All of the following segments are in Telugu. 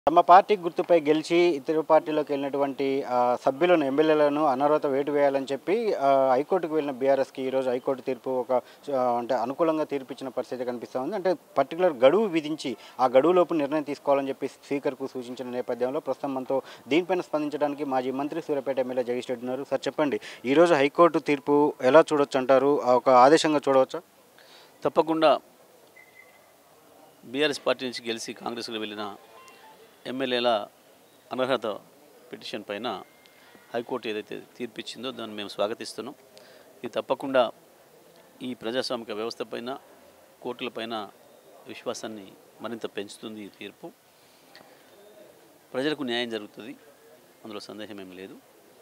తమ పార్టీ గుర్తుపై గెలిచి ఇతర పార్టీలోకి వెళ్ళినటువంటి ఆ, సభ్యులను ఎమ్మెల్యేలను అనర్హత వేటు వేయాలని చెప్పి ఆ, హైకోర్టుకు వెళ్ళిన బీఆర్ఎస్కి ఈరోజు హైకోర్టు తీర్పు ఒక ఆ, అంటే అనుకూలంగా తీర్పు ఇచ్చిన పరిస్థితి కనిపిస్తూ ఉంది అంటే పర్టికులర్ గడువు విధించి ఆ గడువులోపు నిర్ణయం తీసుకోవాలని చెప్పి స్పీకర్కు సూచించిన నేపథ్యంలో ప్రస్తుతం మనతో దీనిపైన స్పందించడానికి మాజీ మంత్రి సూర్యాపేట ఎమ్మెల్యే జగదీష్ రెడ్డి ఉన్నారు సార్ చెప్పండి ఈరోజు హైకోర్టు తీర్పు ఎలా చూడొచ్చు అంటారు ఆ, ఒక ఆదేశంగా చూడవచ్చా తప్పకుండా బీఆర్ఎస్ పార్టీ నుంచి గెలిచి కాంగ్రెస్లో వెళ్ళిన ఎమ్మెల్యేల అనర్హత పిటిషన్ పైన హైకోర్టు ఏదైతే తీర్పు ఇచ్చిందో దాన్ని మేము స్వాగతిస్తున్నాం ఇది తప్పకుండా ఈ ప్రజాస్వామిక వ్యవస్థ పైన కోర్టులపైన విశ్వాసాన్ని మరింత పెంచుతుంది ఈ తీర్పు ప్రజలకు న్యాయం జరుగుతుంది అందులో సందేహం ఏం లేదు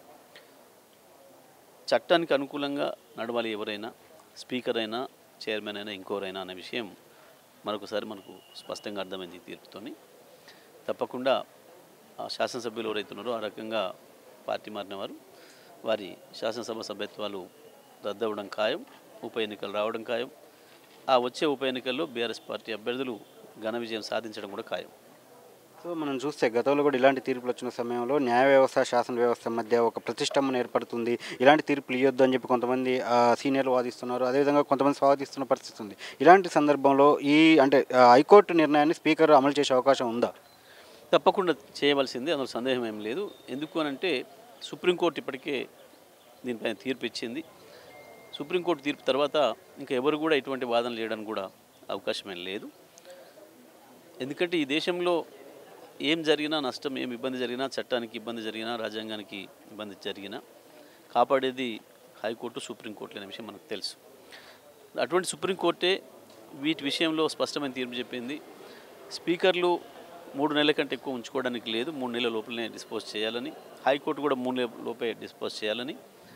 చట్టానికి అనుకూలంగా నడవాలి ఎవరైనా స్పీకర్ అయినా చైర్మన్ అయినా ఇంకోరైనా అనే విషయం మరొకసారి మనకు స్పష్టంగా అర్థమైంది ఈ తీర్పుతోని తప్పకుండా ఆ శాసనసభ్యులు ఎవరైతే ఉన్నారో ఆ రకంగా పార్టీ మారిన వారు వారి శాసనసభ సభ్యత్వాలు రద్దవడం ఖాయం ఉప ఎన్నికలు రావడం ఖాయం ఆ వచ్చే ఉప ఎన్నికల్లో బీఆర్ఎస్ పార్టీ అభ్యర్థులు ఘన విజయం సాధించడం కూడా ఖాయం సో మనం చూస్తే గతంలో కూడా ఇలాంటి తీర్పులు వచ్చిన సమయంలో న్యాయ వ్యవస్థ శాసన వ్యవస్థ మధ్య ఒక ప్రతిష్టంభన ఏర్పడుతుంది ఇలాంటి తీర్పులు ఇవ్వద్దు అని చెప్పి కొంతమంది ఆ, సీనియర్లు వాదిస్తున్నారు అదేవిధంగా కొంతమంది స్వాగతిస్తున్న పరిస్థితి ఉంది ఇలాంటి సందర్భంలో ఈ అంటే ఆ, హైకోర్టు నిర్ణయాన్ని స్పీకర్ అమలు చేసే అవకాశం ఉందా తప్పకుండా చేయవలసింది అందులో సందేహం ఏం లేదు ఎందుకు అని అంటే సుప్రీంకోర్టు ఇప్పటికే దీనిపైన తీర్పు ఇచ్చింది సుప్రీంకోర్టు తీర్పు తర్వాత ఇంకా ఎవరు కూడా ఇటువంటి వాదనలు చేయడానికి కూడా అవకాశం ఏం లేదు ఎందుకంటే ఈ దేశంలో ఏం జరిగినా నష్టం ఏం ఇబ్బంది జరిగినా చట్టానికి ఇబ్బంది జరిగినా రాజ్యాంగానికి ఇబ్బంది జరిగినా కాపాడేది హైకోర్టు సుప్రీంకోర్టు అనే విషయం మనకు తెలుసు అటువంటి సుప్రీంకోర్టే వీటి విషయంలో స్పష్టమైన తీర్పు చెప్పింది స్పీకర్లు మూడు నెలల కంటే ఎక్కువ ఉంచుకోవడానికి లేదు మూడు నెలల లోపలనే డిస్పోజ్ చేయాలని హైకోర్టు కూడా మూడు నెలల లోపే డిస్పోజ్ చేయాలని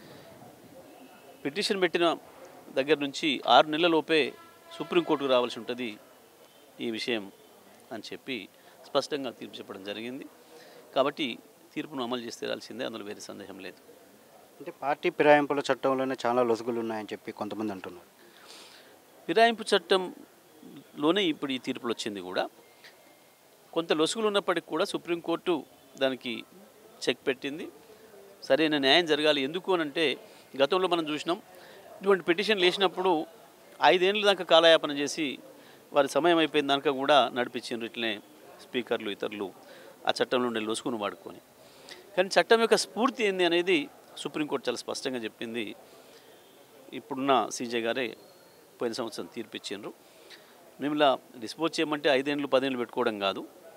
పిటిషన్ పెట్టిన దగ్గర నుంచి ఆరు నెలల లోపే సుప్రీంకోర్టుకు రావాల్సి ఉంటుంది ఈ విషయం అని చెప్పి స్పష్టంగా తీర్పు చెప్పడం జరిగింది కాబట్టి తీర్పును అమలు చేసి తీరాల్సిందే అందులో వేరే సందేహం లేదు అంటే పార్టీ ఫిరాయింపుల చట్టంలోనే చాలా లొసుగులు ఉన్నాయని చెప్పి కొంతమంది అంటున్నారు ఫిరాయింపు చట్టంలోనే ఇప్పుడు ఈ తీర్పులు వచ్చింది కూడా కొంత లొసుగులు ఉన్నప్పటికీ కూడా సుప్రీంకోర్టు దానికి చెక్ పెట్టింది సరైన న్యాయం జరగాలి ఎందుకు అని అంటే గతంలో మనం చూసినాం ఇటువంటి పిటిషన్ వేసినప్పుడు ఐదేళ్ళ దాకా కాలయాపన చేసి వారి సమయం అయిపోయిన దాకా కూడా నడిపించిండ్రు ఇట్లనే స్పీకర్లు ఇతరులు ఆ చట్టంలో ఉండే లొసుగును వాడుకొని కానీ చట్టం యొక్క స్ఫూర్తి ఏంది అనేది సుప్రీంకోర్టు చాలా స్పష్టంగా చెప్పింది ఇప్పుడున్న సీజే గారే పోయిన సంవత్సరం తీర్పు ఇచ్చిండ్రు మేము ఇలా డిస్పోజ్ చేయమంటే ఐదేళ్ళు పదేళ్ళు పెట్టుకోవడం కాదు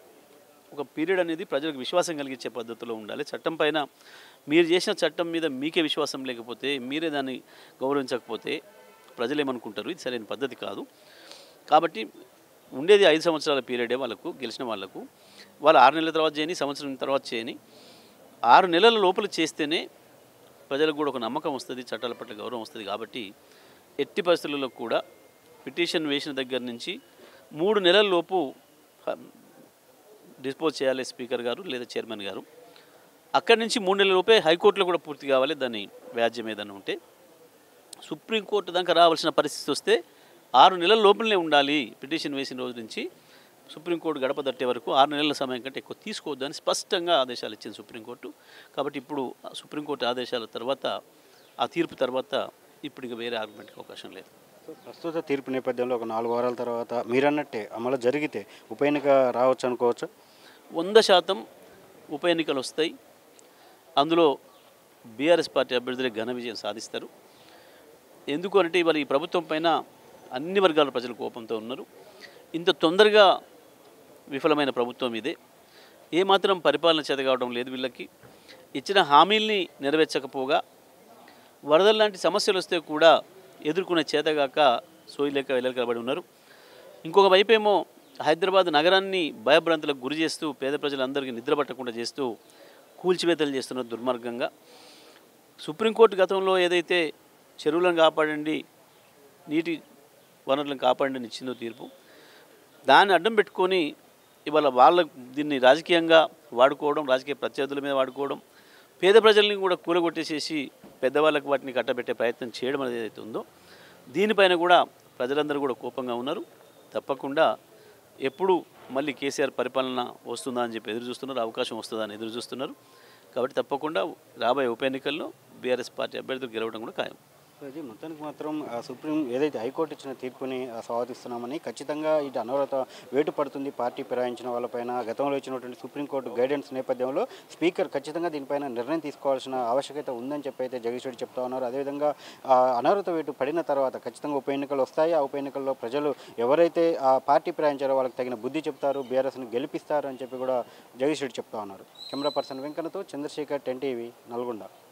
ఒక పీరియడ్ అనేది ప్రజలకు విశ్వాసం కలిగించే పద్ధతిలో ఉండాలి చట్టం పైన మీరు చేసిన చట్టం మీద మీకే విశ్వాసం లేకపోతే మీరే దాన్ని గౌరవించకపోతే ప్రజలు ఏమనుకుంటారు ఇది సరైన పద్ధతి కాదు కాబట్టి ఉండేది ఐదు సంవత్సరాల పీరియడే వాళ్ళకు గెలిచిన వాళ్ళకు వాళ్ళు ఆరు నెలల తర్వాత చేయని సంవత్సరం తర్వాత చేయని ఆరు నెలల లోపల చేస్తేనే ప్రజలకు కూడా ఒక నమ్మకం వస్తుంది చట్టాల పట్ల గౌరవం వస్తుంది కాబట్టి ఎట్టి పరిస్థితులలో కూడా పిటిషన్ వేసిన దగ్గర నుంచి మూడు నెలల లోపు హ, డిస్పోజ్ చేయాలి స్పీకర్ గారు లేదా చైర్మన్ గారు అక్కడి నుంచి మూడు నెలల లోపే హైకోర్టులో కూడా పూర్తి కావాలి దాని వ్యాజ్యం ఏదైనా ఉంటే సుప్రీంకోర్టు దాకా రావాల్సిన పరిస్థితి వస్తే ఆరు నెలల లోపలనే ఉండాలి పిటిషన్ వేసిన రోజు నుంచి సుప్రీంకోర్టు గడప తట్టే వరకు ఆరు నెలల సమయం కంటే ఎక్కువ తీసుకోవద్దు అని స్పష్టంగా ఆదేశాలు ఇచ్చింది సుప్రీంకోర్టు కాబట్టి ఇప్పుడు ఆ సుప్రీంకోర్టు ఆదేశాల తర్వాత ఆ తీర్పు తర్వాత ఇప్పుడు ఇక వేరే ఆర్గ్యుమెంట్కి అవకాశం లేదు సో ప్రస్తుత తీర్పు నేపథ్యంలో ఒక నాలుగు వారాల తర్వాత మీరన్నట్టే అమలు జరిగితే ఉప ఎన్నిక రావచ్చు అనుకోవచ్చు వంద శాతం ఉప ఎన్నికలు వస్తాయి అందులో బీఆర్ఎస్ పార్టీ అభ్యర్థులే ఘన విజయం సాధిస్తారు ఎందుకు అంటే ఇవాళ ఈ ప్రభుత్వం పైన అన్ని వర్గాల ప్రజలు కోపంతో ఉన్నారు ఇంత తొందరగా విఫలమైన ప్రభుత్వం ఇదే ఏమాత్రం పరిపాలన చేత కావడం లేదు వీళ్ళకి ఇచ్చిన హామీల్ని నెరవేర్చకపోగా వరదలు లాంటి సమస్యలు వస్తే కూడా ఎదుర్కొనే చేతగాక సోయిలేక వెళ్ళకబడి ఉన్నారు ఇంకొక వైపేమో హైదరాబాద్ నగరాన్ని భయభ్రాంతులకు గురి చేస్తూ పేద ప్రజలందరికీ నిద్ర పట్టకుండా చేస్తూ కూల్చివేతలు చేస్తున్నారు దుర్మార్గంగా సుప్రీంకోర్టు గతంలో ఏదైతే చెరువులను కాపాడండి నీటి వనరులను కాపాడండి అని ఇచ్చిందో తీర్పు దాన్ని అడ్డం పెట్టుకొని ఇవాళ వాళ్ళ దీన్ని రాజకీయంగా వాడుకోవడం రాజకీయ ప్రత్యర్థుల మీద వాడుకోవడం పేద ప్రజల్ని కూడా కూలగొట్టేసేసి పెద్దవాళ్ళకి వాటిని కట్టబెట్టే ప్రయత్నం చేయడం అనేది ఏదైతే ఉందో దీనిపైన కూడా ప్రజలందరూ కూడా కోపంగా ఉన్నారు తప్పకుండా ఎప్పుడు మళ్ళీ కేసీఆర్ పరిపాలన వస్తుందా అని చెప్పి ఎదురు చూస్తున్నారు అవకాశం వస్తుందా అని ఎదురు చూస్తున్నారు కాబట్టి తప్పకుండా రాబోయే ఉప ఎన్నికల్లో బీఆర్ఎస్ పార్టీ అభ్యర్థులు గెలవడం కూడా ఖాయం ఇది మొత్తానికి మాత్రం ఆ, సుప్రీం ఏదైతే హైకోర్టు ఇచ్చిన తీర్పుని ఆ, స్వాగతిస్తున్నామని ఖచ్చితంగా ఇటు అనవరత వేటు పడుతుంది పార్టీ ఫిరాయించిన వాళ్ళపైన గతంలో ఇచ్చినటువంటి సుప్రీంకోర్టు గైడెన్స్ నేపథ్యంలో స్పీకర్ ఖచ్చితంగా దీనిపైన నిర్ణయం తీసుకోవాల్సిన ఆవశ్యకత ఉందని చెప్పి అయితే జగదీష్ రెడ్డి చెప్తా ఉన్నారు అదేవిధంగా ఆ, అనర్హత వేటు పడిన తర్వాత ఖచ్చితంగా ఉప ఎన్నికలు వస్తాయి ఆ ఉప ఎన్నికల్లో ప్రజలు ఎవరైతే ఆ పార్టీ ఫిరాయించారో వాళ్ళకి తగిన బుద్ధి చెప్తారు బీఆర్ఎస్ని గెలిపిస్తారు అని చెప్పి కూడా జగదీష్ రెడ్డి చెప్తా ఉన్నారు కెమెరా పర్సన్ వెంకన్నతో చంద్రశేఖర్ టెన్ టీవీ నల్గొండ